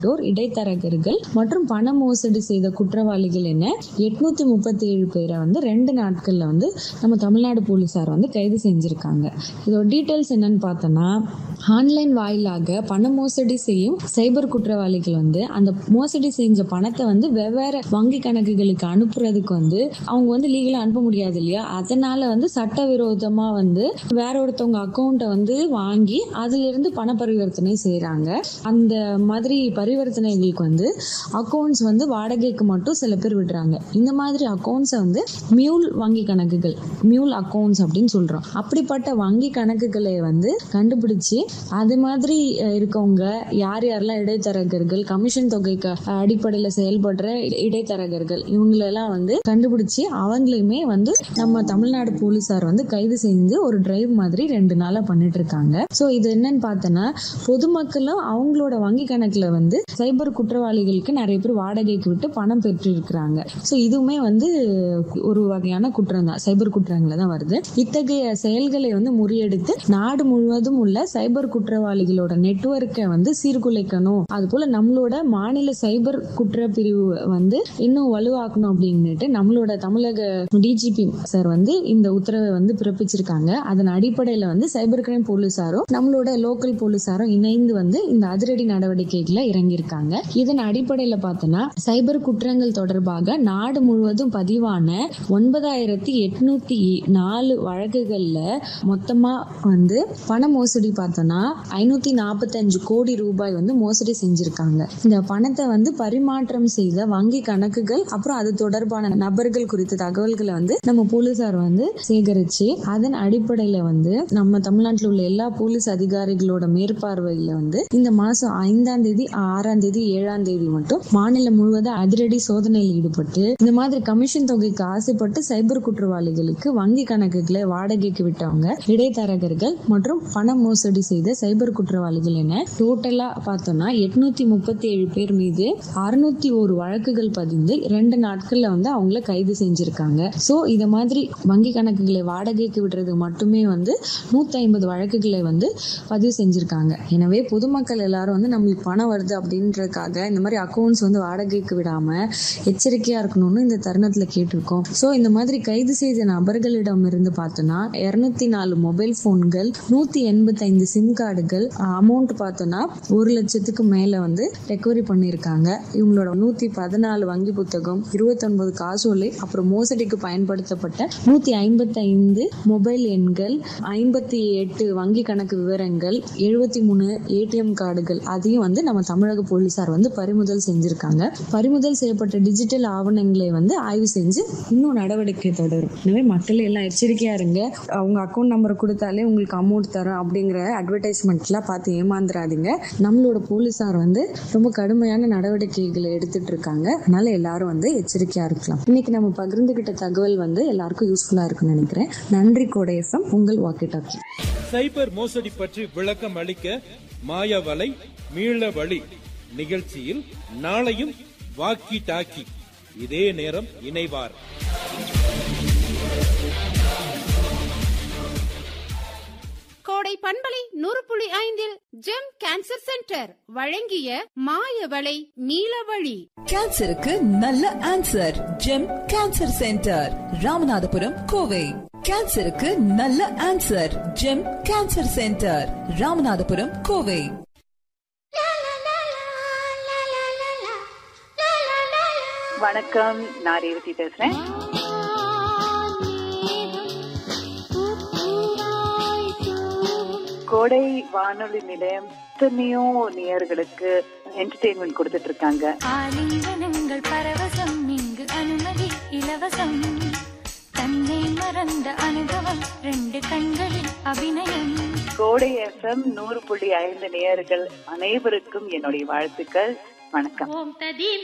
door இடைத்தரகர்கள் மற்றும் பண மோசடி செய்த குற்றவாளிகள் என எட்நூத்தி முப்பத்தி ஏழு பேரை வந்து ரெண்டு நாட்கள்ல வந்து நம்ம தமிழ்நாடு போலீசார் வந்து கைது செஞ்சிருக்காங்க இதோட டீட்டெயில்ஸ் என்னன்னு பார்த்தோன்னா ஆன்லைன் வாயிலாக பண மோசடி செய்யும் சைபர் குற்றவாளிகள் வந்து அந்த மோசடி செஞ்ச பணத்தை வந்து வெவ்வேறு வங்கி கணக்குகளுக்கு அனுப்புறதுக்கு வந்து அவங்க வந்து லீகலா அனுப்ப முடியாது இல்லையா அதனால வந்து சட்டவிரோதமா வந்து வேற ஒருத்தவங்க அக்கௌண்ட்டை வந்து வாங்கி அதுல இருந்து பண பரிவர்த்தனை செய்றாங்க அந்த மாதிரி பரிவர்த்தனைகளுக்கு வந்து அக்கௌண்ட்ஸ் வந்து வாடகைக்கு மட்டும் சில பேர் விடுறாங்க இந்த மாதிரி அக்கௌண்ட்ஸை வந்து மியூல் வங்கி கணக்குகள் மியூல் அக்கௌண்ட்ஸ் அப்படின்னு சொல்றோம் அப்படிப்பட்ட வங்கி கணக்குகளை வந்து கண்டுபிடிச்சு அது மாதிரி அஹ், இருக்கவங்க யார் யாரெல்லாம் இடைத்தரகர்கள் கமிஷன் தொகைக்கு அடிப்படையில் செயல்படுற இடைத்தரகர்கள் இவங்களெல்லாம் வந்து கண்டுபிடிச்சு அவங்களையுமே வந்து நம்ம தமிழ்நாடு போலீசார் வந்து கைது செஞ்சு ஒரு டிரைவ் மாதிரி ரெண்டு நாளா பண்ணிட்டு இருக்காங்க ஸோ இது என்னன்னு பார்த்தோன்னா பொதுமக்களும் அவங்களோட வங்கி கணக்குல வந்து சைபர் குற்றவாளிகளுக்கு நிறைய பேர் வாடகைக்கு விட்டு பணம் பெற்று இருக்கிறாங்க ஸோ இதுவுமே வந்து ஒரு வகையான குற்றம் தான் சைபர் குற்றங்களை தான் வருது இத்தகைய செயல்களை வந்து முறியடித்து நாடு முழுவதும் உள்ள சைபர் குற்றவாளிகளோட நெட்வொர்க்கை வந்து சீர்குலைக்கணும் அது போல நம்மளோட மாநில சைபர் குற்ற பிரிவு வந்து இன்னும் வலுவாக்கணும் அப்படின்னுட்டு நம்மளோட தமிழக டிஜிபி சார் வந்து இந்த உத்தரவை வந்து பிறப்பிச்சிருக்காங்க அதன் அடிப்படையில வந்து சைபர் கிரைம் போலீசாரும் நம்மளோட லோக்கல் போலீசாரும் இணைந்து வந்து இந்த அதிரடி நடவடிக்கைகளை இறங்கியிருக்காங்க இதன் அடிப்படையில பார்த்தோன்னா சைபர் குற்றங்கள் தொடர்பாக நாடு முழுவதும் பதிவான ஒன்பதாயிரத்தி எட்நூத்தி நாலு வழக்குகள்ல மொத்தமா வந்து பண மோசடி பார்த்தோம்னா ஐநூத்தி நாற்பத்தஞ்சு கோடி ரூபாய் வந்து மோசடி செஞ்சிருக்காங்க இந்த பணத்தை வந்து பரிமாற்றம் செய்த வங்கி கணக்குகள் அப்புறம் அது தொடர்பான நபர்கள் குறித்த தகவல்களை வந்து நம்ம போலீசார் வந்து சேகரிச்சு அதன் அடிப்படையில வந்து நம்ம தமிழ்நாட்டில் உள்ள எல்லா போலீஸ் அதிகாரிகளோட மேற்பார்வையில வந்து இந்த மாசம் ஐந்தாம் தேதி ஆறாம் தேதி ஏழாம் தேதி மட்டும் மாநிலம் முழுவதும் அதிரடி சோதனையில் ஈடுபட்டு இந்த மாதிரி கமிஷன் தொகைக்கு ஆசைப்பட்டு சைபர் குற்றவாளிகளுக்கு வங்கி கணக்குகளை வாடகைக்கு விட்டவங்க இடைத்தரகர்கள் மற்றும் பண மோசடி செய்த சைபர் குற்றவாளிகள் என டோட்டலா பார்த்தோம்னா எட்நூத்தி முப்பத்தி ஏழு பேர் மீது அறுநூத்தி ஒரு வழக்குகள் பதிந்து ரெண்டு நாட்கள்ல வந்து அவங்கள கைது செஞ்சிருக்காங்க சோ இத மாதிரி வங்கி கணக்குகளை வாடகைக்கு விடுறது மட்டுமே வந்து நூத்தி ஐம்பது வழக்குகளை வந்து பதிவு செஞ்சிருக்காங்க எனவே பொதுமக்கள் எல்லாரும் வந்து நம்மளுக்கு பணம் வருது அப்படின்றதுக்காக இந்த மாதிரி அக்கௌண்ட்ஸ் வந்து வாடகைக்கு விடாம எச்சரிக்கையா இருக்கணும்னு இந்த தருணத்துல கேட்டிருக்கோம் சோ இந்த மாதிரி கைது செய்த நபர்களிடம் இருந்து பார்த்தோம்னா இருநூத்தி நாலு மொபைல் போன்கள் நூத்தி எண்பத்தைந்து சிம் கார்டுகள் அமௌண்ட் பார்த்தோம்னா ஒரு லட்சத்துக்கு மேல வந்து ரெக்கவரி பண்ணியிருக்காங்க இவங்களோட நூத்தி பதினாலு வங்கி புத்தகம் இருபத்தொன்பது காசோலை அப்புறம் மோசடிக்கு பயன்படுத்தப்பட்ட நூத்தி ஐம்பத்தைந்து மொபைல் எண்கள் ஐம்பத்தி எட்டு வங்கி கணக்கு விவரங்கள் எழுபத்தி மூணு ஏடிஎம் கார்டுகள் அதையும் வந்து நம்ம தமிழக போலீசார் வந்து பறிமுதல் செஞ்சிருக்காங்க பறிமுதல் செய்யப்பட்ட டிஜிட்டல் ஆவணங்களை வந்து ஆய்வு செஞ்சு இன்னும் நடவடிக்கை தொடரும் எனவே மக்கள் எல்லாம் எச்சரிக்கையா இருங்க அவங்க அக்கௌண்ட் நம்பர் கொடுத்தாலே உங்களுக்கு அமௌண்ட் தரும் அப்படிங்கிற அட்வர்டைஸ்மெண்ட்லாம் பார்த்து ஏமாந்துடாதீங்க நம்மளோட போலீசார் வந்து ரொம்ப கடுமையான நடவடிக்கைகளை எடுத்துட்டு இருக்காங்க அதனால எல்லாரும் வந்து எச்சரிக்கையா இருக்கலாம் இன்னைக்கு நம்ம பகிர்ந்துகிட்ட தகவல் வந்து எல்லாருக்கும் யூஸ்ஃபுல்லா இருக்கும்னு நினைக்கிறேன் நன்றி கோடை எஃப்எம் உங்கள் வாக்கி டாக்கி சைபர் மோசடி பற்றி விளக்கம் அளிக்க மாயவலை மீள வழி நிகழ்ச்சியில் நாளையும் வாக்கி டாக்கி இதே நேரம் இணைவார் கோடை பண்பலை நூறு புள்ளி ஐந்தில் ஜெம் கேன்சர் சென்டர் வழங்கிய மாயவளை நீலவழி கேன்சருக்கு நல்ல answer Gem cancer centre Ramanathapuram Kovai கேன்சருக்கு நல்ல answer Gem cancer centre Ramanathapuram Kovai வணக்கம் நான் ரேவதி பேசுறேன் கோடை வானொலி நிலையம் எத்தனையோ நேயர்களுக்கு என்டர்டெயின்மெண்ட் கொடுத்துட்டு இருக்காங்க ஆலிங்கனங்கள் பரவசம் இங்கு அனுமதி இலவசம் தன்னை மறந்த அனுபவம் ரெண்டு கண்களில் அபிநயம் கோடை எஃப்எம் நூறு புள்ளி ஐந்து நேயர்கள் அனைவருக்கும் என்னுடைய வாழ்த்துக்கள் வணக்கம் ஓம் ததீம்